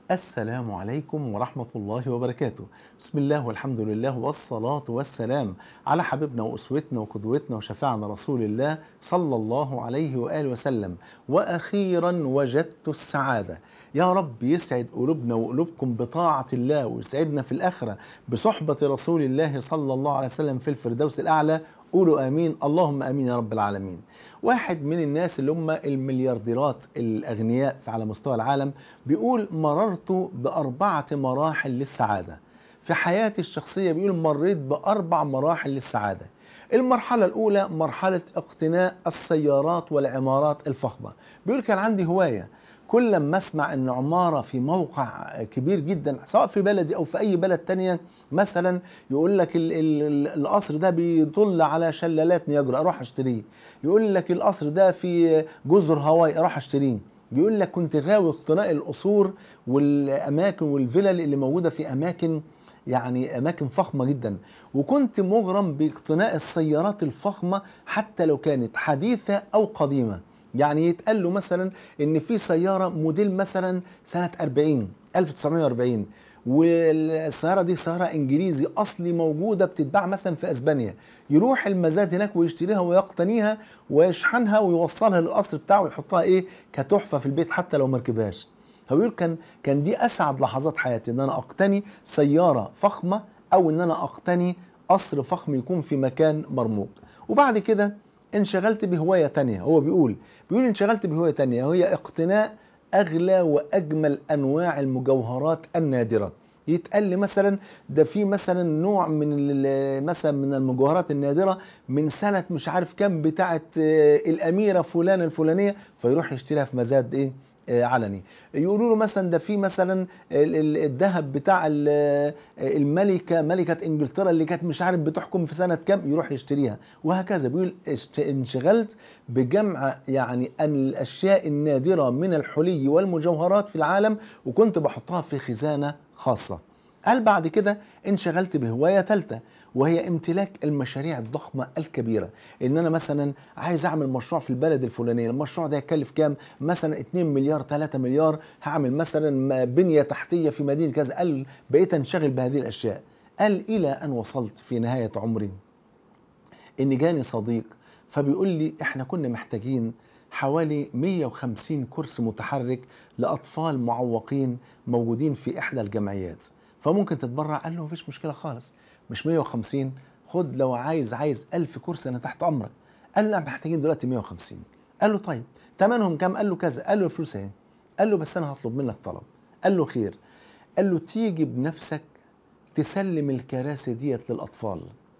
السلام عليكم ورحمة الله وبركاته بسم الله والحمد لله والصلاة والسلام على حبيبنا وأسوتنا وقدوتنا وشفاعنا رسول الله صلى الله عليه وآله وسلم وأخيرا وجدت السعادة يا رب يسعد قلوبنا وقلوبكم بطاعة الله ويسعدنا في الآخرة بصحبة رسول الله صلى الله عليه وسلم في الفردوس الأعلى قولوا امين اللهم امين يا رب العالمين واحد من الناس اللي هم المليارديرات الاغنياء على مستوى العالم بيقول مررت باربعه مراحل للسعاده في حياتي الشخصيه بيقول مريت باربع مراحل للسعاده المرحلة الأولى مرحلة اقتناء السيارات والعمارات الفخمة بيقول كان عندي هواية كل ما اسمع ان عماره في موقع كبير جدا سواء في بلدي او في اي بلد تانية مثلا يقول لك ال ال القصر ده بيطل على شلالات نياجرا اروح اشتريه يقول لك القصر ده في جزر هاواي اروح اشتريه بيقول لك كنت غاوي اقتناء القصور والاماكن والفلل اللي موجوده في اماكن يعني اماكن فخمه جدا وكنت مغرم باقتناء السيارات الفخمه حتى لو كانت حديثه او قديمه يعني يتقال له مثلا ان في سياره موديل مثلا سنه 40 1940 والسياره دي سياره انجليزي اصلي موجوده بتتباع مثلا في اسبانيا يروح المزاد هناك ويشتريها ويقتنيها ويشحنها ويوصلها للقصر بتاعه ويحطها ايه كتحفه في البيت حتى لو ما ركبهاش هو بيقول كان كان دي اسعد لحظات حياتي ان انا اقتني سياره فخمه او ان انا اقتني قصر فخم يكون في مكان مرموق وبعد كده انشغلت بهواية تانية هو بيقول بيقول انشغلت بهواية تانية وهي اقتناء أغلى وأجمل أنواع المجوهرات النادرة يتقال لي مثلا ده في مثلا نوع من مثلا من المجوهرات النادرة من سنة مش عارف كام بتاعة الأميرة فلان الفلانية فيروح يشتريها في مزاد إيه علني يقولوا له مثلا ده في مثلا الذهب بتاع الملكه ملكه انجلترا اللي كانت مش عارف بتحكم في سنه كام يروح يشتريها وهكذا بيقول انشغلت بجمع يعني الاشياء النادره من الحلي والمجوهرات في العالم وكنت بحطها في خزانه خاصه قال بعد كده انشغلت بهوايه ثالثه وهي امتلاك المشاريع الضخمة الكبيرة ان انا مثلا عايز اعمل مشروع في البلد الفلانية المشروع ده يكلف كام مثلا 2 مليار 3 مليار هعمل مثلا بنية تحتية في مدينة كذا قال بقيت انشغل بهذه الاشياء قال الى ان وصلت في نهاية عمري ان جاني صديق فبيقول لي احنا كنا محتاجين حوالي 150 كرسي متحرك لأطفال معوقين موجودين في إحدى الجمعيات فممكن تتبرع قال له مفيش مشكلة خالص مش 150 خد لو عايز عايز 1000 كرسي انا تحت امرك قال له محتاجين دلوقتي 150 قال له طيب ثمنهم كام قال له كذا قال له الفلوس اهي قال له بس انا هطلب منك طلب قال له خير قال له تيجي بنفسك تسلم الكراسي ديت للاطفال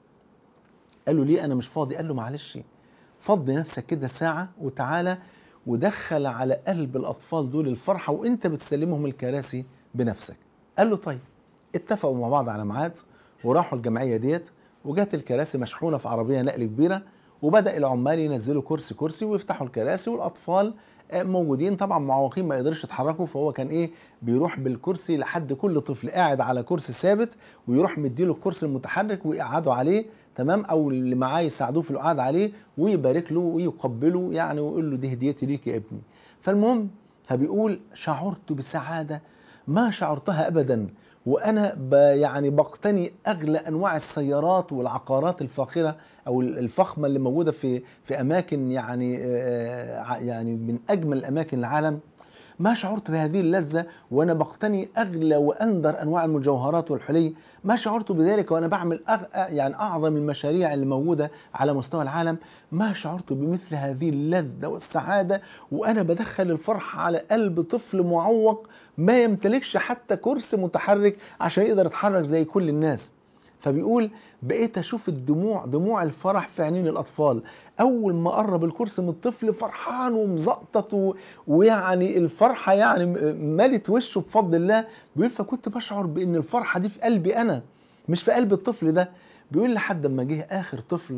قال له ليه انا مش فاضي قال له معلش فضي نفسك كده ساعه وتعالى ودخل على قلب الاطفال دول الفرحه وانت بتسلمهم الكراسي بنفسك قال له طيب اتفقوا مع بعض على ميعاد وراحوا الجمعيه ديت وجات الكراسي مشحونه في عربيه نقل كبيره وبدا العمال ينزلوا كرسي كرسي ويفتحوا الكراسي والاطفال موجودين طبعا معوقين ما يقدرش يتحركوا فهو كان ايه بيروح بالكرسي لحد كل طفل قاعد على كرسي ثابت ويروح مديله الكرسي المتحرك ويقعدوا عليه تمام او اللي معاه يساعدوه في القعاد عليه ويبارك له ويقبله يعني ويقول له دي هديتي ليك يا ابني فالمهم فبيقول شعرت بسعاده ما شعرتها ابدا وانا ب يعني بقتني اغلى انواع السيارات والعقارات الفاخره او الفخمه اللي موجوده في في اماكن يعني يعني من اجمل الاماكن العالم ما شعرت بهذه اللذة وأنا بقتني أغلى وأندر أنواع المجوهرات والحلي ما شعرت بذلك وأنا بعمل أغ... يعني أعظم المشاريع اللي موجودة على مستوى العالم ما شعرت بمثل هذه اللذة والسعادة وأنا بدخل الفرحة على قلب طفل معوق ما يمتلكش حتى كرسي متحرك عشان يقدر يتحرك زي كل الناس فبيقول بقيت اشوف الدموع دموع الفرح في عينين الاطفال اول ما قرب الكرسي من الطفل فرحان ومزقطط و... ويعني الفرحه يعني ملت وشه بفضل الله بيقول فكنت بشعر بان الفرحه دي في قلبي انا مش في قلب الطفل ده بيقول لحد ما جه اخر طفل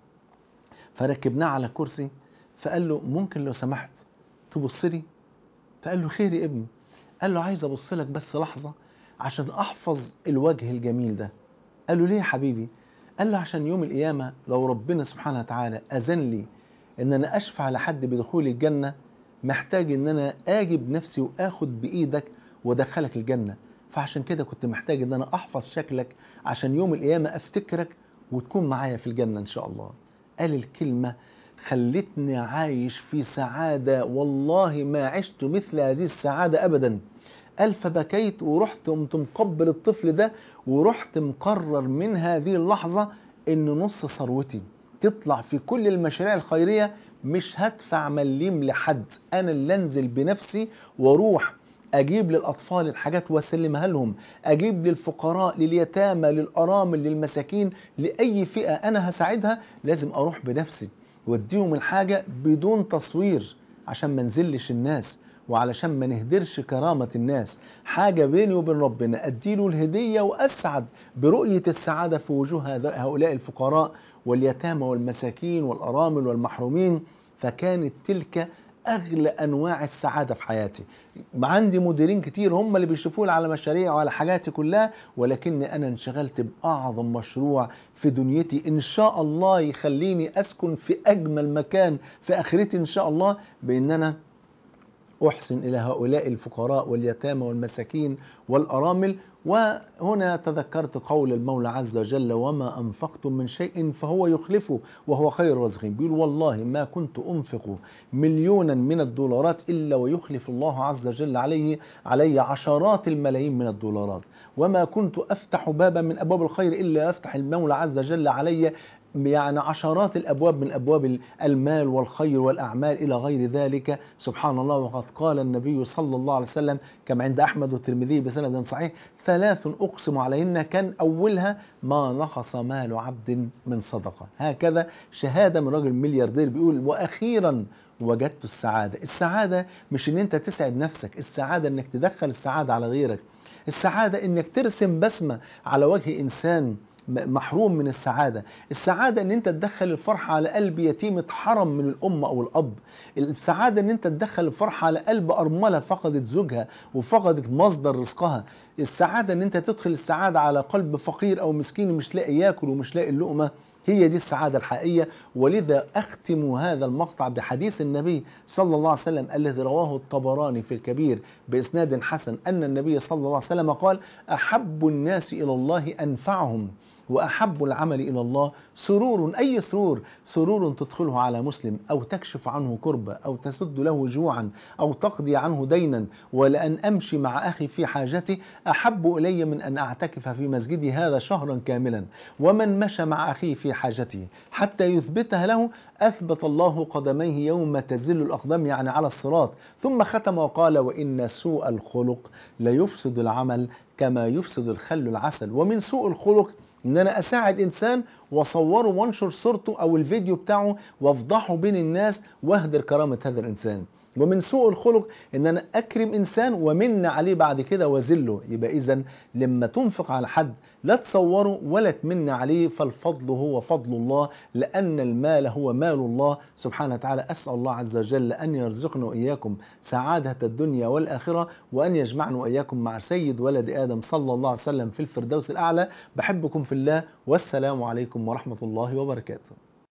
فركبناه على كرسي فقال له ممكن لو سمحت تبص لي فقال له خير يا ابني قال له عايز ابص لك بس لحظه عشان احفظ الوجه الجميل ده قال له ليه يا حبيبي قال له عشان يوم القيامة لو ربنا سبحانه وتعالى أذن لي إن أنا أشفع لحد بدخول الجنة محتاج إن أنا آجي بنفسي وآخد بإيدك وادخلك الجنه فعشان كده كنت محتاج ان انا احفظ شكلك عشان يوم القيامه افتكرك وتكون معايا في الجنه ان شاء الله قال الكلمه خلتني عايش في سعاده والله ما عشت مثل هذه السعاده ابدا قال فبكيت ورحت قمت مقبل الطفل ده ورحت مقرر من هذه اللحظه ان نص ثروتي تطلع في كل المشاريع الخيريه مش هدفع مليم لحد انا اللي انزل بنفسي واروح اجيب للاطفال الحاجات واسلمها لهم اجيب للفقراء لليتامى للارامل للمساكين لاي فئه انا هساعدها لازم اروح بنفسي واديهم الحاجه بدون تصوير عشان ما نذلش الناس وعلشان ما نهدرش كرامة الناس حاجة بيني وبين ربنا أديله الهدية وأسعد برؤية السعادة في وجوه هؤلاء الفقراء واليتامى والمساكين والأرامل والمحرومين فكانت تلك اغلى انواع السعاده في حياتي عندي مديرين كتير هم اللي بيشوفوا لي على مشاريع وعلى حاجاتي كلها ولكني انا انشغلت باعظم مشروع في دنيتي ان شاء الله يخليني اسكن في اجمل مكان في اخرتي ان شاء الله بان انا أحسن إلى هؤلاء الفقراء واليتامى والمساكين والأرامل وهنا تذكرت قول المولى عز وجل وما أنفقتم من شيء فهو يخلفه وهو خير الرازقين بيقول والله ما كنت أنفق مليونا من الدولارات إلا ويخلف الله عز وجل عليه علي عشرات الملايين من الدولارات وما كنت أفتح بابا من أبواب الخير إلا يفتح المولى عز وجل علي يعني عشرات الابواب من ابواب المال والخير والاعمال الى غير ذلك سبحان الله وقد قال النبي صلى الله عليه وسلم كما عند احمد والترمذي بسند صحيح ثلاث اقسم عليهن كان اولها ما نقص مال عبد من صدقه هكذا شهاده من رجل ملياردير بيقول واخيرا وجدت السعاده السعاده مش ان انت تسعد نفسك السعاده انك تدخل السعاده على غيرك السعاده انك ترسم بسمه على وجه انسان محروم من السعادة السعادة ان انت تدخل الفرحة على قلب يتيم اتحرم من الام او الاب السعادة ان انت تدخل الفرحة على قلب ارملة فقدت زوجها وفقدت مصدر رزقها السعادة ان انت تدخل السعادة على قلب فقير او مسكين مش لاقي ياكل ومش لاقي اللقمة هي دي السعادة الحقيقية ولذا أختم هذا المقطع بحديث النبي صلى الله عليه وسلم الذي رواه الطبراني في الكبير بإسناد حسن أن النبي صلى الله عليه وسلم قال أحب الناس إلى الله أنفعهم وأحب العمل إلى الله سرور أي سرور سرور تدخله على مسلم أو تكشف عنه كربة أو تسد له جوعا أو تقضي عنه دينا ولأن أمشي مع أخي في حاجتي أحب إلي من أن أعتكف في مسجدي هذا شهرا كاملا ومن مشى مع أخيه في حاجته حتى يثبتها له أثبت الله قدميه يوم تزل الأقدام يعني على الصراط ثم ختم وقال وإن سوء الخلق ليفسد العمل كما يفسد الخل العسل ومن سوء الخلق ان انا اساعد انسان واصوره وانشر صورته او الفيديو بتاعه وافضحه بين الناس واهدر كرامه هذا الانسان ومن سوء الخلق ان انا اكرم انسان ومن عليه بعد كده واذله يبقى اذا لما تنفق على حد لا تصوره ولا تمن عليه فالفضل هو فضل الله لان المال هو مال الله سبحانه وتعالى اسال الله عز وجل ان يرزقنا واياكم سعاده الدنيا والاخره وان يجمعنا واياكم مع سيد ولد ادم صلى الله عليه وسلم في الفردوس الاعلى بحبكم في الله والسلام عليكم ورحمه الله وبركاته